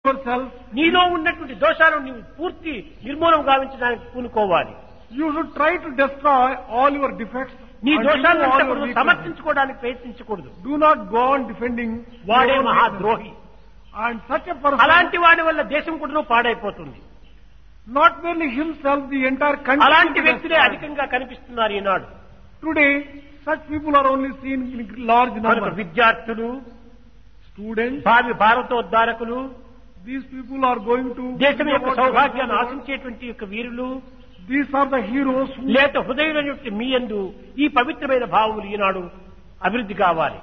yourself, నీలో ఉన్నటువంటి దోషాలను నీవు పూర్తి నిర్మూలన గావించడానికి పూనుకోవాలి you should try to destroy all your defects నీ and remove దోషాలను all your కూడా weaknesses. సమర్థించుకోవడానికి ప్రయత్నించకూడదు Do not go on defending వాడే your own మహాద్రోహి weaknesses. And such a person, అలాంటి వాడి వల్ల దేశం కూడా పాడైపోతుంది not merely himself, the entire country. అలాంటి will be వ్యక్తులే destroyed. అధికంగా కనిపిస్తున్నారు ఈనాడు Today, such people are only seen in large కనుక numbers. విద్యార్థులు Students, భావి భారతోద్ధారకులు these people are going to. దేశం యొక్క about సౌభాగ్యాన్ని the world. ఆశించేటువంటి యొక్క వీరులు These are the heroes who, లేక హృదయులైనటువంటి మీ యందు ఈ పవిత్రమైన భావములు ఈనాడు అభివృద్ధి కావాలి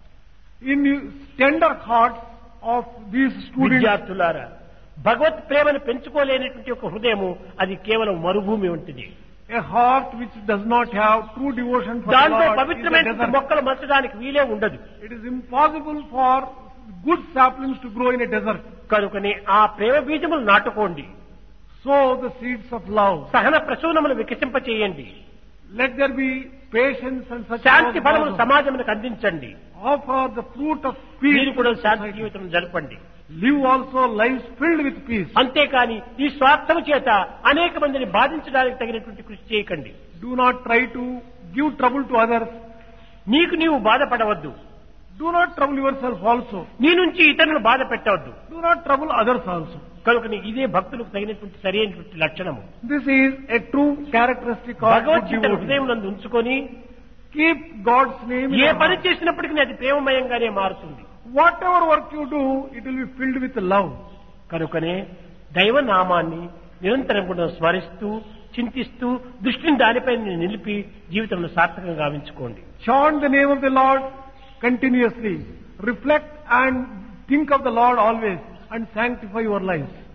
in tender hearts of these students, విద్యార్థులారా భగవత్ ప్రేమను పెంచుకోలేనటువంటి ఒక హృదయము అది కేవలం మరుభూమి వంటిది a heart which does not have true devotion for the దాంట్లో Lord is a పవిత్రమైన desert. మొక్కలు మచ్చడానికి వీలే ఉండదు It is impossible for good saplings to grow in a desert. కనుకనే ఆ ప్రేమ బీజములు నాటుకోండి Sow the seeds of love. సహన ప్రసూనములు వికసింపచేయండి Let there be patience and such. శాంతి ఫలములు also. సమాజములకు అందించండి Offer the fruit of మీరు peace. కూడా to శాంతి society. జీవితం జరపండి Live also lives filled with peace. అంతేకాని ఈ స్వార్థము చేత అనేక మందిని బాధించడానికి తగినటువంటి కృషి చేయకండి Do not try to give trouble to others. నీకు నీవు బాధపడవద్దు Do not trouble yourself also. నీ నుంచి ఇతరులను బాధ పెట్టవద్దు Do not trouble others also. కనుక ఇదే భక్తులకు తగినటువంటి సరైనటువంటి లక్షణము This is a true characteristic of good Bhagavad Gita devotee. హృదయం నందు ఉంచుకొని Keep God's name in A your పని heart. చేసినప్పటికీ అది ప్రేమమయంగానే మారుతుంది Whatever work you do, it will be filled with love. కనుకనే దైవనామాన్ని నిరంతరం కూడా స్మరిస్తూ చింతిస్తూ దృష్టిని దానిపై నిలిపి జీవితంలో సార్థకంగా గావించుకోండి Chant the name of the Lord continuously. Reflect and think of the Lord always and sanctify your lives.